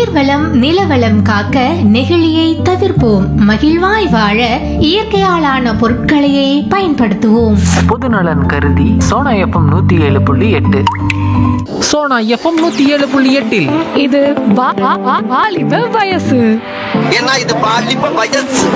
நீர்வளம் நிலவளம் காக்க நெகிழியை தவிர்ப்போம் மகிழ்வாய் வாழ இயற்கையாலான பொருட்களையே பயன்படுத்துவோம் பொதுநலன் கருதி சோனா எஃப்எம் நூத்தி ஏழு புள்ளி எட்டு சோனா எஃப்எம் நூத்தி ஏழு புள்ளி எட்டில் இது வா- வா- வா- வாலிப வயசு ஏன்னா இது பாலிப்ப வயசு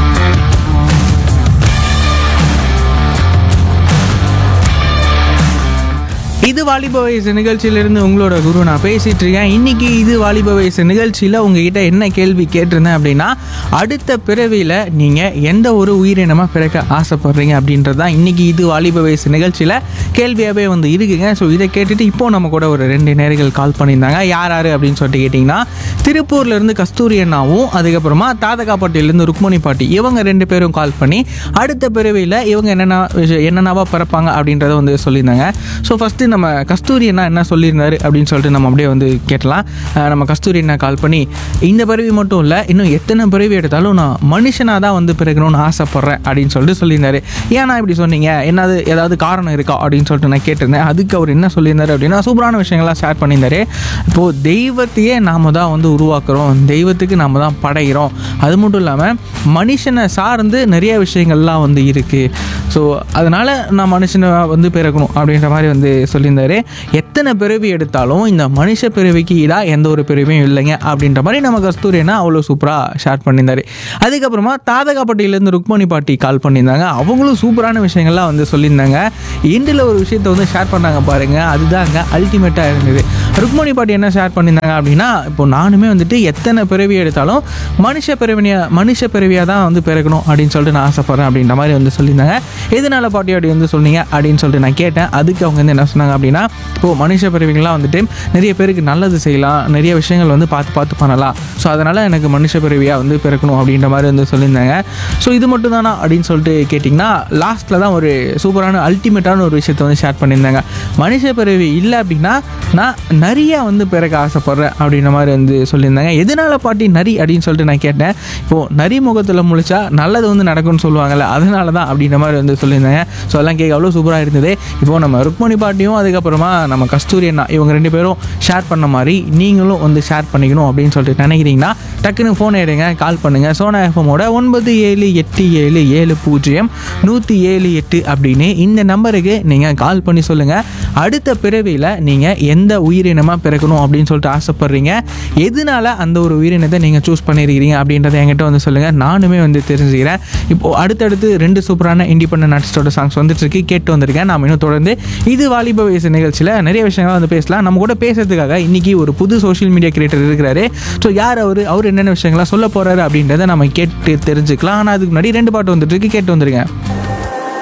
இது வாலிப வயசு நிகழ்ச்சியிலிருந்து உங்களோட குரு நான் பேசிட்டு இருக்கேன் இன்னைக்கு இது வாலிப வயசு நிகழ்ச்சியில் உங்ககிட்ட என்ன கேள்வி கேட்டிருந்தேன் அப்படின்னா அடுத்த பிறவியில் நீங்கள் எந்த ஒரு உயிரினமாக பிறக்க ஆசைப்படுறீங்க அப்படின்றது தான் இன்னைக்கு இது வாலிப வயசு நிகழ்ச்சியில் கேள்வியாகவே வந்து இருக்குங்க ஸோ இதை கேட்டுட்டு இப்போ நம்ம கூட ஒரு ரெண்டு நேர்கள் கால் பண்ணியிருந்தாங்க யார் யார் அப்படின்னு சொல்லிட்டு கேட்டிங்கன்னா திருப்பூர்லேருந்து கஸ்தூரி அண்ணாவும் அதுக்கப்புறமா தாதகாப்பட்டியிலேருந்து ருக்மணி பாட்டி இவங்க ரெண்டு பேரும் கால் பண்ணி அடுத்த பிறவியில் இவங்க என்னென்ன விஷயம் என்னென்னவா பிறப்பாங்க அப்படின்றத வந்து சொல்லியிருந்தாங்க ஸோ ஃபஸ்ட்டு நம்ம கஸ்தூரி அண்ணா என்ன சொல்லியிருந்தாரு அப்படின்னு சொல்லிட்டு நம்ம அப்படியே வந்து கேட்டலாம் அஹ் நம்ம கஸ்தூரி அண்ணா கால் பண்ணி இந்த பிறவி மட்டும் இல்லை இன்னும் எத்தனை பிறவி எடுத்தாலும் நான் மனுஷனாக தான் வந்து பிறக்கணும்னு ஆசைப்பட்றேன் அப்படின்னு சொல்லிட்டு சொல்லியிருந்தாரு ஏன்னா இப்படி சொன்னீங்க என்னது ஏதாவது காரணம் இருக்கா அப்படின்னு சொல்லிட்டு நான் கேட்டிருந்தேன் அதுக்கு அவர் என்ன சொல்லியிருந்தாரு அப்படின்னா சூப்பரான விஷயங்கள்லாம் ஷேர் பண்ணியிருந்தாரு இப்போது தெய்வத்தையே நாம தான் வந்து உருவாக்குறோம் தெய்வத்துக்கு நாம தான் படைகிறோம் அது மட்டும் இல்லாமல் மனுஷனை சார்ந்து நிறைய விஷயங்கள்லாம் வந்து இருக்குது ஸோ அதனால் நான் மனுஷனை வந்து பிறக்கணும் அப்படின்ற மாதிரி வந்து சொல்லியிருந்தாரு எத்தனை பிறவி எடுத்தாலும் இந்த மனுஷ பிறவிக்கு ஈடாக எந்த ஒரு பிறவியும் இல்லைங்க அப்படின்ற மாதிரி நம்ம கஸ்தூரியனா அவ்வளோ சூப்பராக ஷேர் பண்ணியிருந்தாரு அதுக்கப்புறமா தாதகாப்பட்டியிலேருந்து ருக்மணி பாட்டி கால் பண்ணியிருந்தாங்க அவங்களும் சூப்பரான விஷயங்கள்லாம் வந்து சொல்லியிருந்தாங்க எண்டில் ஒரு விஷயத்தை வந்து ஷேர் பண்ணாங்க பாருங்க அதுதாங்க அல்டிமேட்டாக இருந்தது ருக்மணி பாட்டி என்ன ஷேர் பண்ணியிருந்தாங்க அப்படின்னா இப்போ நானுமே வந்துட்டு எத்தனை பிறவி எடுத்தாலும் மனுஷ பிறவினியா மனுஷ பிறவியாக தான் வந்து பிறக்கணும் அப்படின்னு சொல்லிட்டு நான் ஆசைப்பட்றேன் அப்படின்ற மாதிரி வந்து சொல்லியிருந்தாங்க எதனால பாட்டி அப்படி வந்து சொன்னீங்க அப்படின்னு சொல்லிட்டு நான் கேட்டேன் அதுக்கு அவங்க வந்து என்ன சொன்னாங்க அப்படின்னா இப்போது மனுஷ பிறவிகள்லாம் வந்துட்டு நிறைய பேருக்கு நல்லது செய்யலாம் நிறைய விஷயங்கள் வந்து பார்த்து பார்த்து பண்ணலாம் ஸோ அதனால் எனக்கு மனுஷ பிறவியாக வந்து பிறக்கணும் அப்படின்ற மாதிரி வந்து சொல்லியிருந்தாங்க ஸோ இது மட்டும் தானா அப்படின்னு சொல்லிட்டு கேட்டிங்கன்னா லாஸ்ட்டில் தான் ஒரு சூப்பரான அல்டிமேட்டான ஒரு விஷயத்தை வந்து ஷேர் பண்ணியிருந்தாங்க மனுஷ பிறவி இல்லை அப்படின்னா நான் நிறைய வந்து பிறக்க ஆசைப்பட்றேன் அப்படின்ற மாதிரி வந்து சொல்லியிருந்தாங்க எதனால பாட்டி நரி அப்படின்னு சொல்லிட்டு நான் கேட்டேன் இப்போது நரி முகத்தில் முழிச்சா நல்லது வந்து நடக்கும்னு சொல்லுவாங்கல்ல அதனால தான் அப்படின்ற மாதிரி வந்து சொல்லியிருந்தாங்க ஸோ அதெல்லாம் கேட்க அவ்வளோ சூப்பராக இருந்தது இப்போது நம்ம ருக்மணி பாட்டியும் அதுக்கப்புறமா நம்ம கஸ்தூரி அண்ணா இவங்க ரெண்டு பேரும் ஷேர் பண்ண மாதிரி நீங்களும் வந்து ஷேர் பண்ணிக்கணும் அப்படின்னு சொல்லிட்டு நினைக்கிறீங்கன்னா டக்குன்னு ஃபோன் எடுங்க கால் பண்ணுங்கள் சோனா எஃப்எம்மோட ஒன்பது ஏழு எட்டு ஏழு ஏழு பூஜ்ஜியம் நூற்றி ஏழு எட்டு அப்படின்னு இந்த நம்பருக்கு நீங்கள் கால் பண்ணி சொல்லுங்கள் அடுத்த பிறவியில் நீங்கள் எந்த உயிரினமாக பிறக்கணும் அப்படின்னு சொல்லிட்டு ஆசைப்பட்றீங்க எதனால அந்த ஒரு உயிரினத்தை நீங்கள் சூஸ் பண்ணியிருக்கிறீங்க அப்படின்றத என்கிட்ட வந்து சொல்லுங்கள் நானுமே வந்து தெரிஞ்சுக்கிறேன் இப்போது அடுத்தடுத்து ரெண்டு சூப்பரான இண்டிபெண்டன்ட் ஆர்டிஸ்டோட சாங்ஸ் வந்துட்டு இருக்கு கேட்டு வந்திருக்கேன் நாம் இன்னும் தொடர்ந்து இது வாலிப வயசு நிகழ்ச்சியில் நிறைய விஷயங்கள் வந்து பேசலாம் நம்ம கூட பேசுறதுக்காக இன்னைக்கு ஒரு புது சோஷியல் மீடியா கிரியேட்டர் இருக்கிறாரு ஸோ யார் அவர் அவர் என்னென்ன விஷயங்கள்லாம் சொல்ல போறாரு அப்படின்றத நம்ம கேட்டு தெரிஞ்சுக்கலாம் ஆனால் அதுக்கு முன்னாடி ரெண்டு பாட்டு வந்துட்டு இருக்கு கேட்டு வந்துருங்க